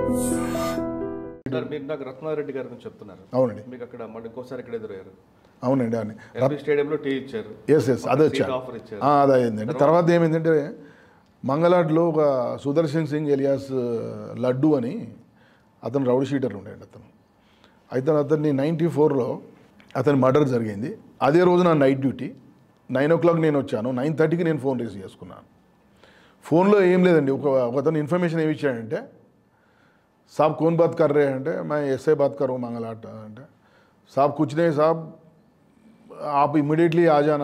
sir మీరు నాకు రత్నారెడ్డి గారి గురించి చెప్తున్నారు అవునండి మీకు అక్కడ మళ్ళీ ఇంకోసారి ఇక్కడ ఎదురయ్యారు అవునండి అని ఎల్బీ స్టేడియంలో టీ ఇచ్చారు ఎస్ ఎస్ అదే వచ్చారు ఆఫర్ ఇచ్చారు ఆ, అది అయిందండి తర్వాత ఏమైందంటే మంగళాట్లో ఒక సుదర్శన్ సింగ్ ఎలియాస్ లడ్డు అని అతను రౌడ్ షీటర్ ఉండేది అతను అయితే అతన్ని నైంటీ ఫోర్లో అతని మర్డర్ జరిగింది అదే రోజు నా night duty nine o'clock నేను వచ్చాను నైన్ థర్టీకి నేను ఫోన్ రిసీవ్ చేసుకున్నాను ఫోన్లో ఏం లేదండి ఒక ఒక అతను ఇన్ఫర్మేషన్ ఏమి ఇచ్చాడంటే साहब कौन बात कर रहे हैं అంటే मैं ऐसे बात कर रहा हूँ मंगलाट అంటే साहब कुछ नहीं साहब आप इमीडिएटली आ जाना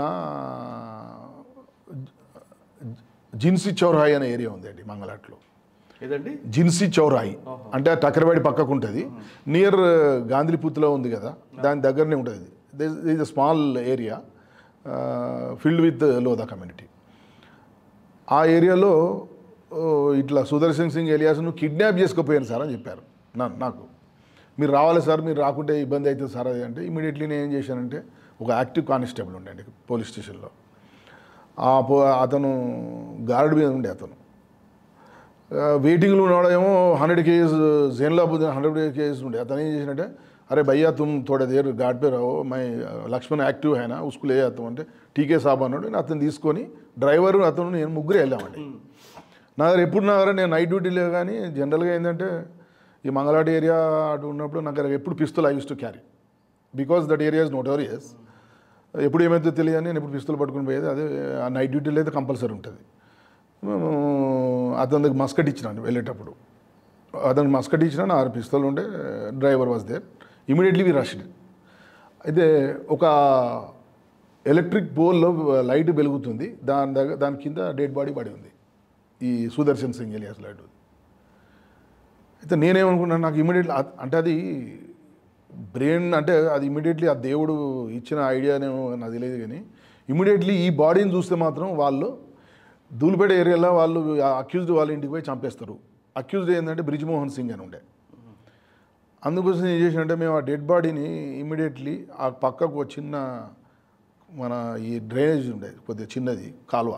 జిన్సీ చౌరాయి అనే ఏరియా ఉందండి మంగళాట్లో ఏదండి జిన్సీ చౌరాయి అంటే ఆ టక్కరవాడి పక్కకు ఉంటుంది నియర్ గాంధీపుత్లో ఉంది కదా దాని దగ్గరనే ఉంటుంది is a small area filled with Lodha community ఆ ఏరియాలో ఓ, ఇట్లా సుదర్శన్ సింగ్ ఎలియాస్ను కిడ్నాప్ చేసుకుపోయాను సార్ అని చెప్పారు నా నాకు మీరు రావాలి సార్ మీరు రాకుంటే ఇబ్బంది అవుతుంది సార్ అది అంటే ఇమీడియట్లీ నేను ఏం చేశానంటే ఒక యాక్టివ్ కానిస్టేబుల్ ఉండండి పోలీస్ స్టేషన్లో ఆ పో అతను గార్డ్ మీద ఉండే అతను వెయిటింగ్లో ఉన్నాడేమో హండ్రెడ్ కేజీస్ జైన్లో హండ్రెడ్ కేజీస్ ఉండే అతను ఏం చేసినట్టే अरे भैया तुम थोड़ा देर गार्ड पे रहो मैं లక్ష్మణ్ యాక్టివ్ అయినా ఉసుకు లే అతను అంటే టీకే సాబ్ అన్నాడు నేను అతను తీసుకొని డ్రైవర్ అతను నేను ముగ్గురు వెళ్ళామండి నా దగ్గర ఎప్పుడు నా దగ్గర నేను నైట్ డ్యూటీలే కానీ జనరల్గా ఏంటంటే ఈ మంగళాటి ఏరియా అటు ఉన్నప్పుడు నాకు దగ్గర ఎప్పుడు pistol I use to carry because that area is notorious ఎప్పుడు ఏమైతే తెలియదు అని నేను ఎప్పుడు పిస్తులు పట్టుకుని పోయేది అదే ఆ నైట్ డ్యూటీలో అయితే కంపల్సరీ ఉంటుంది మేము అతని దగ్గర మస్కట్ ఇచ్చినాను వెళ్ళేటప్పుడు అతనికి మస్కట్ ఇచ్చిన నా ఆరు పిస్తలు ఉండే driver was there immediately we rushed అయితే ఒక ఎలక్ట్రిక్ పోల్లో లైట్ వెలుగుతుంది దాని దగ్గర దాని కింద డెడ్ బాడీ పడి ఉంది ఈ సుదర్శన్ సింగ్ ఎలియాస్ లైట్ అయితే నేనేమనుకున్నాను నాకు ఇమీడియట్లీ అంటే అది బ్రెయిన్ అంటే అది ఇమీడియట్లీ ఆ దేవుడు ఇచ్చిన ఐడియానేమో నాకు తెలియదు కానీ ఇమీడియట్లీ ఈ బాడీని చూస్తే మాత్రం వాళ్ళు దూలిపేట ఏరియాలో వాళ్ళు అక్యూజ్డ్ వాళ్ళ ఇంటికి పోయి చంపేస్తారు అక్యూజ్డ్ ఏంటంటే బ్రిజ్మోహన్ సింగ్ అని ఉండే అందుకోసం ఏం చేసినంటే మేము ఆ డెడ్ బాడీని ఇమీడియట్లీ ఆ పక్కకు ఒక చిన్న మన ఈ డ్రైనేజ్ ఉండేది కొద్దిగా చిన్నది కాలువ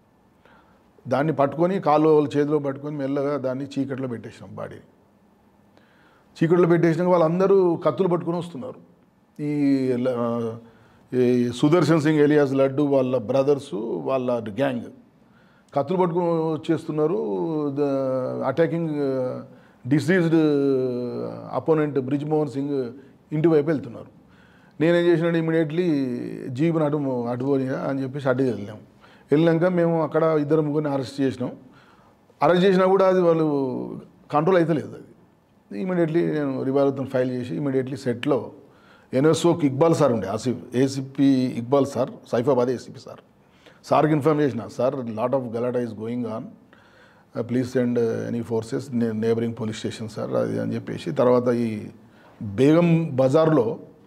దాన్ని పట్టుకొని కాలువ వాళ్ళ చేతిలో పట్టుకొని మెల్లగా దాన్ని చీకట్లో పెట్టేసినాం బాడీ చీకట్లో పెట్టేసినాక వాళ్ళందరూ కత్తులు పట్టుకొని వస్తున్నారు ఈ ల- ఈ సుదర్శన్ సింగ్ ఎలియాస్ లడ్డు వాళ్ళ బ్రదర్సు వాళ్ళ గ్యాంగ్ కత్తులు పట్టుకొని వచ్చేస్తున్నారు attacking deceased opponent Brijmohan Singh ఇంటి వైపు వెళ్తున్నారు నేనేం చేసినాడు ఇమీడియట్లీ జీబుని అటు అటు పోనీగా అని చెప్పేసి అటు వెళ్ళాం వెళ్ళాక మేము అక్కడ ఇద్దరు ముగ్గురిని అరెస్ట్ చేసినాం అరెస్ట్ చేసినా కూడా అది వాళ్ళు కంట్రోల్ అయితే లేదు అది ఇమీడియట్లీ నేను రివాల్వర్తో ఫైల్ చేసి ఇమీడియట్లీ సెట్లో ఎన్ఎస్ఓకి ఇక్బాల్ సార్ ఉండే Asif ACP Iqbal sir Saifabad ACP sir సార్కి ఇన్ఫార్మ్ చేసిన సార్ లాట్ ఆఫ్ గలాటా is going on please send any forces neighbouring police station sir అది అని చెప్పేసి తర్వాత ఈ బేగం బజార్లో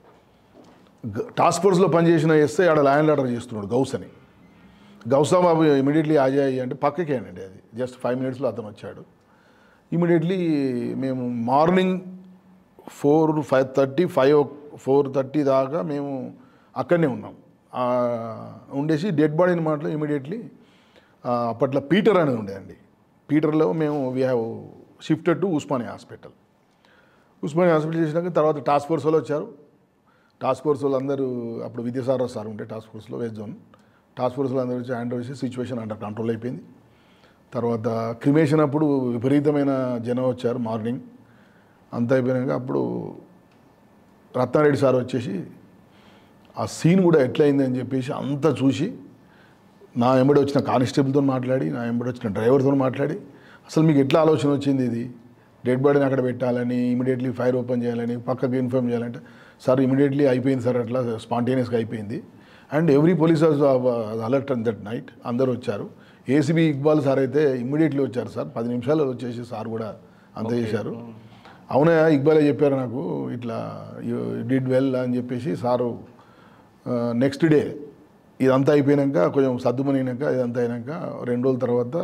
గ- టాస్క్ ఫోర్స్లో పనిచేసిన ఎస్ఐ ఆడ ల్యాండ్ ఆర్డర్ చేస్తున్నాడు గౌస్ అని గౌసా బాబు ఇమీడియట్లీ ఆజాయి అంటే పక్కకే అండి అది జస్ట్ ఫైవ్ మినిట్స్లో అతను వచ్చాడు ఇమీడియట్లీ మేము morning four five thirty five four thirty దాకా మేము అక్కడనే ఉన్నాం ఆ, ఉండేసి డెడ్ బాడీని మాటలు ఇమీడియట్లీ అప్పట్లో పీటర్ అనేది ఉండేదండి పీటర్లో మేము we have shifted to Osmania hospital Osmania hospital చేసినాక తర్వాత టాస్క్ ఫోర్స్ వాళ్ళు వచ్చారు టాస్క్ ఫోర్స్ వాళ్ళు అందరూ అప్పుడు విద్యాసాగర్ సార్ ఉంటే టాస్క్ ఫోర్స్లో వెస్ట్ జోన్ టాస్క్ ఫోర్స్ వాళ్ళు అందరూ వచ్చి హ్యాండ్ చేసి సిచ్యువేషన్ అండర్ కంట్రోల్ అయిపోయింది తర్వాత క్రిమేషన్ అప్పుడు విపరీతమైన జనం వచ్చారు మార్నింగ్ అంత అయిపోయినాక అప్పుడు రత్నారెడ్డి సార్ వచ్చేసి ఆ సీన్ కూడా ఎట్లయింది అని చెప్పేసి అంతా చూసి నా వెంబడి వచ్చిన కానిస్టేబుల్తో మాట్లాడి నా వెంబడి వచ్చిన డ్రైవర్తో మాట్లాడి అసలు మీకు ఎట్లా ఆలోచన వచ్చింది ఇది డెడ్ బాడీని అక్కడ పెట్టాలని ఇమీడియట్లీ ఫైర్ ఓపెన్ చేయాలని పక్కకి ఇన్ఫార్మ్ చేయాలంటే సార్ ఇమీడియట్లీ అయిపోయింది సార్ అట్లా స్పాంటేనియస్గా అయిపోయింది and every police alert on that night అందరూ వచ్చారు ఏసీబీ ఇక్బాల్ సార్ అయితే ఇమ్మీడియట్లీ వచ్చారు సార్ పది నిమిషాలు వచ్చేసి సార్ కూడా అంత చేశారు అవునా ఇక్బాలే చెప్పారు నాకు ఇట్లా యూ డిడ్ వెల్ అని చెప్పేసి సారు నెక్స్ట్ డే ఇదంతా అయిపోయినాక కొంచెం సర్దుమనినాక ఇదంతా అయినాక రెండు రోజుల తర్వాత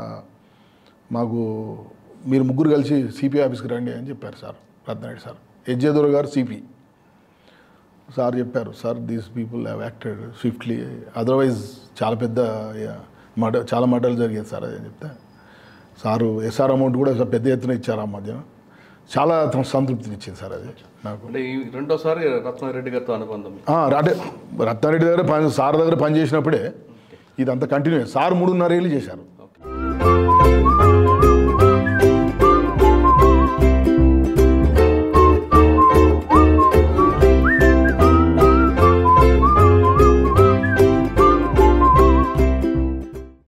మాకు మీరు ముగ్గురు కలిసి సిపి ఆఫీస్కి రండి అని చెప్పారు సార్ రత్నారెడ్డి సార్ ఎజ్జేదూర్ గారు సిపి సార్ చెప్పారు sir these people have acted swiftly otherwise చాలా పెద్ద మడ చాలా మర్డర్లు జరిగేది సార్ అది అని చెప్తే సారు ఎస్ఆర్ అమౌంట్ కూడా పెద్ద ఎత్తున ఇచ్చారు ఆ మధ్య చాలా సంతృప్తినిచ్చింది సార్ అది నాకు అంటే ఈ రెండోసారి రత్నారెడ్డి గారితో అనుబంధం ఆ, అంటే రత్నారెడ్డి దగ్గర పని సార్ దగ్గర పని చేసినప్పుడే ఇదంతా కంటిన్యూ సార్ మూడున్నర ఏళ్ళు చేశారు